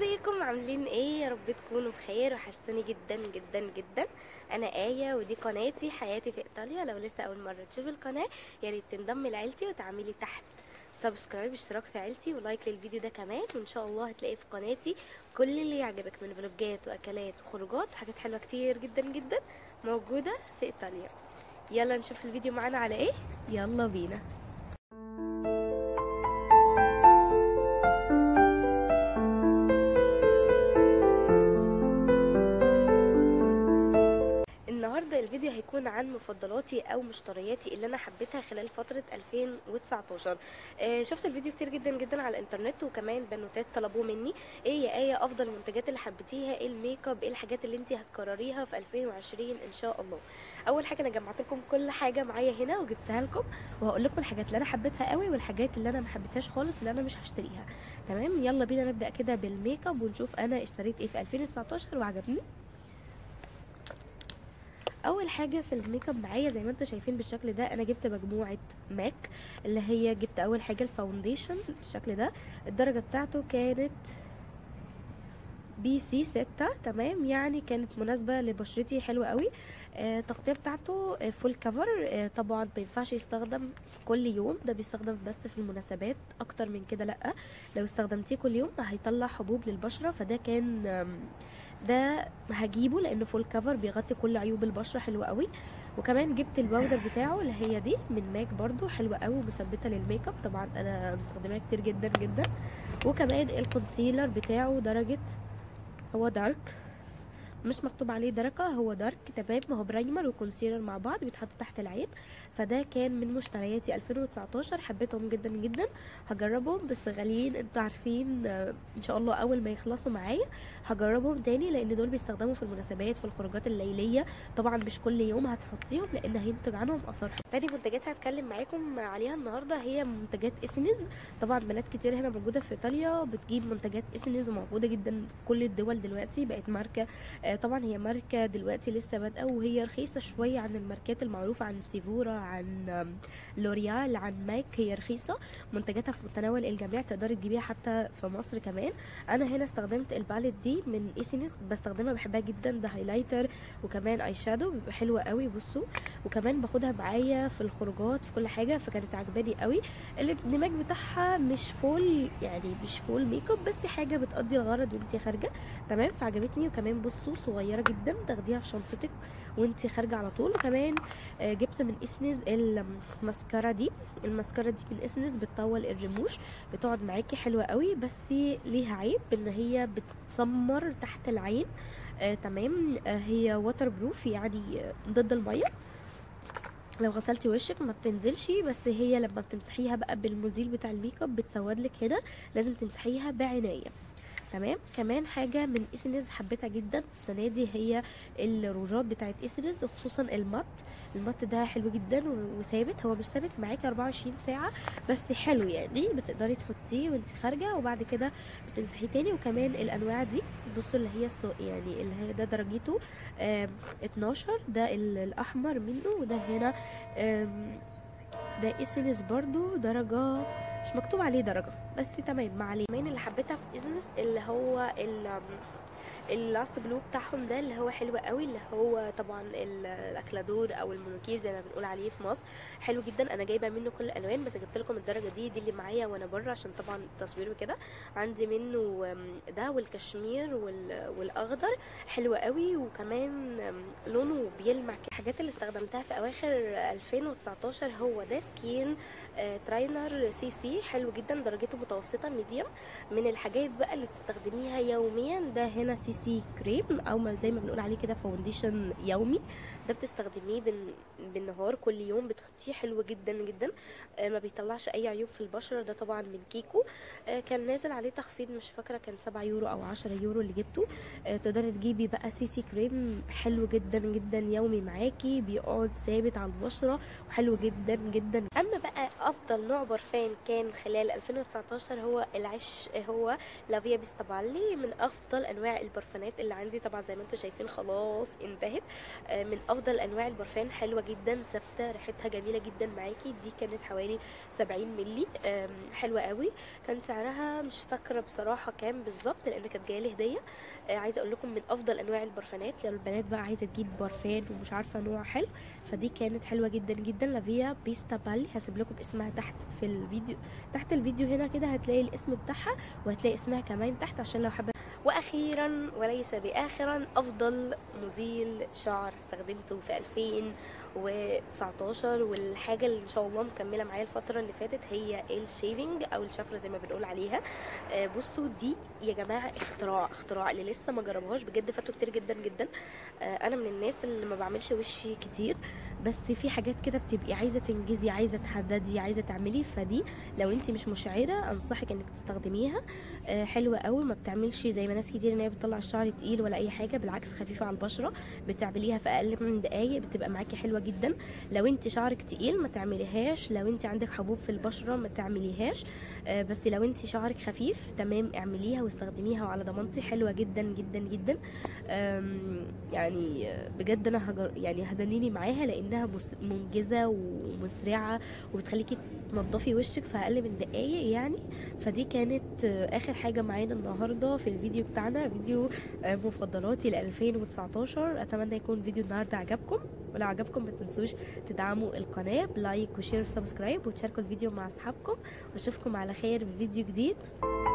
ازيكم عاملين ايه يا رب تكونوا بخير وحشتوني جدا جدا جدا انا آية ودي قناتي حياتي في ايطاليا لو لسه اول مرة تشوف القناة يا ريت تنضمي لعيلتي وتعملي تحت سبسكرايب اشتراك في عيلتي ولايك للفيديو ده كمان وان شاء الله هتلاقي في قناتي كل اللي يعجبك من فلوجات واكلات وخروجات وحاجات حلوة كتير جدا جدا موجودة في ايطاليا يلا نشوف الفيديو معانا على ايه يلا بينا النهارده الفيديو هيكون عن مفضلاتي او مشترياتي اللي انا حبيتها خلال فتره 2019 آه شفت الفيديو كتير جدا جدا على الانترنت وكمان بنوتات طلبوه مني ايه يا ايه افضل المنتجات اللي حبيتيها ايه الميك اب ايه الحاجات اللي انت هتكرريها في 2020 ان شاء الله اول حاجه انا جمعت لكم كل حاجه معايا هنا وجبتها لكم وهقول لكم الحاجات اللي انا حبيتها قوي والحاجات اللي انا ما حبيتهاش خالص اللي انا مش هشتريها تمام يلا بينا نبدا كده بالميك اب ونشوف انا اشتريت ايه في 2019 وعجبني اول حاجه في الميك اب معايا زي ما انتم شايفين بالشكل ده انا جبت مجموعه ماك اللي هي جبت اول حاجه الفاونديشن بالشكل ده الدرجه بتاعته كانت بي سي 6 تمام يعني كانت مناسبه لبشرتي حلوه قوي آه التغطيه بتاعته آه فول كفر آه طبعا ما ينفعش يستخدم كل يوم ده بيستخدم بس في المناسبات اكتر من كده لا لو استخدمتيه كل يوم هيطلع حبوب للبشره فده كان ده هجيبه لانه فول كفر بيغطي كل عيوب البشره حلو قوي وكمان جبت الباودر بتاعه اللي هي دي من ماك برضو حلوه قوي ومثبته للميك اب طبعا انا بستخدمها كتير جدا جدا وكمان الكونسيلر بتاعه درجه هو دارك مش مكتوب عليه درجة هو دارك تمام هو برايمر وكونسيلر مع بعض بيتحط تحت العين فده كان من مشترياتي 2019 حبيتهم جدا جدا هجربهم بس غاليين انتوا عارفين ان شاء الله اول ما يخلصوا معايا هجربهم تاني لان دول بيستخدموا في المناسبات في الخروجات الليليه طبعا مش كل يوم هتحطيهم لان هينتج عنهم اثار تاني منتجات هتكلم معاكم عليها النهارده هي منتجات اسنز طبعا بنات كتير هنا موجوده في ايطاليا بتجيب منتجات اسنز وموجوده جدا في كل الدول دلوقتي بقت ماركه طبعا هي ماركه دلوقتي لسه بادئه وهي رخيصه شويه عن الماركات المعروفه عن سيفورا عن لوريال عن ماك هي رخيصه منتجاتها في متناول الجميع تقدري تجيبيها حتى في مصر كمان انا هنا استخدمت الباليت دي من ايسينس بستخدمها بحبها جدا ده هايلايتر وكمان اي شادو بيبقى حلوه قوي بصوا وكمان باخدها معايا في الخروجات في كل حاجه فكانت عجباني قوي الاندماج بتاعها مش فول يعني مش فول ميك اب بس حاجه بتقضي الغرض وانت خارجه تمام فعجبتني وكمان بصوا صغيره جدا تاخديها في شنطتك وانت خارجه على طول وكمان جبت من اسنز الماسكارا دي الماسكارا دي من اسنز بتطول الرموش بتقعد معاكي حلوه قوي بس ليها عيب ان هي بتسمر تحت العين آه تمام آه هي واتر بروف يعني ضد الميه لو غسلتي وشك ما بتنزلش بس هي لما بتمسحيها بقى بالمزيل بتاع الميك اب بتسود لك هنا لازم تمسحيها بعنايه تمام كمان حاجه من اسنز حبيتها جدا السنه دي هي الروجات بتاعت اسنز خصوصا المط المط ده حلو جدا وثابت هو مش ثابت معاكي 24 ساعه بس حلو يعني بتقدري تحطيه وانت خارجه وبعد كده بتمسحيه تاني وكمان الانواع دي بصوا اللي هي السوق يعني اللي هي ده درجته 12 ده الاحمر منه وده هنا ده اسنس برضو درجه مش مكتوب عليه درجه بس تمام ما عليه كمان اللي حبيتها في ازنس اللي هو اللاست جلو بتاعهم ده اللي هو حلو قوي اللي هو طبعا الاكلادور او المونوكير زي ما بنقول عليه في مصر حلو جدا انا جايبه منه كل الالوان بس جبت لكم الدرجه دي دي اللي معايا وانا بره عشان طبعا التصوير وكده عندي منه ده والكشمير والاخضر حلو قوي وكمان لونه بيلمع الحاجات اللي استخدمتها في اواخر 2019 هو ده سكين تراينر سي سي حلو جدا درجته متوسطه ميديوم من الحاجات بقى اللي تستخدميها يوميا ده هنا سي سي كريم او ما زي ما بنقول عليه كده فاونديشن يومي ده بتستخدميه بال... بالنهار كل يوم بتحطيه حلو جدا جدا آه ما بيطلعش اي عيوب في البشره ده طبعا من كيكو آه كان نازل عليه تخفيض مش فاكره كان 7 يورو او 10 يورو اللي جبته آه تقدري تجيبي بقى سي سي كريم حلو جدا جدا يومي معاكي بيقعد ثابت على البشره وحلو جدا جدا اما بقى افضل نوع برفان كان خلال 2019 هو العش هو لافيا بيستابالي من افضل انواع البرفان البرفانات اللي عندي طبعا زي ما انتم شايفين خلاص انتهت آه، من افضل انواع البرفان حلوه جدا ثابته ريحتها جميله جدا معاكي دي كانت حوالي 70 ملي آم، حلوه قوي كان سعرها مش فاكره بصراحه كام بالظبط لان كانت جايه لي هديه آه، عايزه اقول لكم من افضل انواع البرفانات لو البنات بقى عايزه تجيب برفان ومش عارفه نوع حلو فدي كانت حلوه جدا جدا لافيا بيستا بالي هسيب لكم اسمها تحت في الفيديو تحت الفيديو هنا كده هتلاقي الاسم بتاعها وهتلاقي اسمها كمان تحت عشان لو حابه واخيرا وليس باخرا افضل مزيل شعر استخدمته في 2019 والحاجه اللي ان شاء الله مكمله معايا الفتره اللي فاتت هي الشيفنج او الشفره زي ما بنقول عليها آه، بصوا دي يا جماعه اختراع اختراع اللي لسه ما جربوهاش بجد فاتوا كتير جدا جدا آه، انا من الناس اللي ما بعملش وشي كتير بس في حاجات كده بتبقي عايزه تنجزي عايزه تحددي عايزه تعملي فدي لو انت مش مشعره انصحك انك تستخدميها آه، حلوه قوي ما بتعملش زي ما ناس كتير ان هي بتطلع الشعر تقيل ولا اي حاجه بالعكس خفيفه على البشره بتعمليها في اقل من دقايق بتبقى معاكي حلوه جدا لو انت شعرك تقيل ما تعمليهاش لو انت عندك حبوب في البشره ما تعمليهاش آه، بس لو انت شعرك خفيف تمام اعمليها واستخدميها وعلى ضمانتي حلوه جدا جدا جدا آم، يعني آه، بجد انا هجر يعني هدنيني معاها لانها مس- منجزه ومسرعه وبتخليكي تنضفي وشك في اقل من دقايق يعني فدي كانت آه، اخر حاجه معانا النهارده في الفيديو بتاعنا فيديو آه، مفضلاتي ل 2019 اتمنى يكون فيديو النهارده عجبكم ولو عجبكم ما تنسوش تدعموا القناه بلايك وشير وسبسكرايب وتشاركوا الفيديو مع اصحابكم واشوفكم على خير في فيديو جديد